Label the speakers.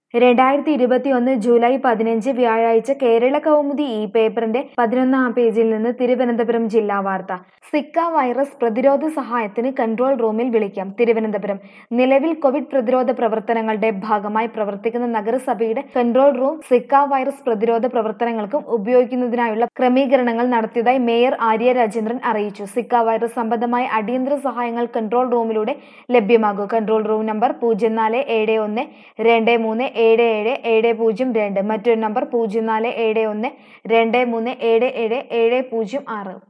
Speaker 1: രണ്ടായിരത്തി ഇരുപത്തിയൊന്ന് ജൂലൈ പതിനഞ്ച് വ്യാഴാഴ്ച കേരള കൗമുദി ഈ പേപ്പറിന്റെ പതിനൊന്നാം പേജിൽ നിന്ന് തിരുവനന്തപുരം ജില്ലാ വാർത്ത സിക്ക വൈറസ് പ്രതിരോധ സഹായത്തിന് കൺട്രോൾ റൂമിൽ വിളിക്കാം തിരുവനന്തപുരം നിലവിൽ കോവിഡ് പ്രതിരോധ പ്രവർത്തനങ്ങളുടെ ഭാഗമായി പ്രവർത്തിക്കുന്ന നഗരസഭയുടെ കൺട്രോൾ റൂം സിക്ക വൈറസ് പ്രതിരോധ പ്രവർത്തനങ്ങൾക്കും ഉപയോഗിക്കുന്നതിനായുള്ള ക്രമീകരണങ്ങൾ നടത്തിയതായി മേയർ ആര്യ രാജേന്ദ്രൻ അറിയിച്ചു സിക്ക വൈറസ് സംബന്ധമായ അടിയന്തര സഹായങ്ങൾ കൺട്രോൾ റൂമിലൂടെ ലഭ്യമാകും കൺട്രോൾ റൂം നമ്പർ പൂജ്യം നാല് ഏഴ് ഒന്ന് രണ്ട് മൂന്ന് ഏഴ് ഏഴ് ഏഴ് പൂജ്യം രണ്ട് മറ്റൊരു നമ്പർ പൂജ്യം നാല് ഏഴ് ഒന്ന് രണ്ട് മൂന്ന് ഏഴ് ഏഴ് ഏഴ് പൂജ്യം ആറ്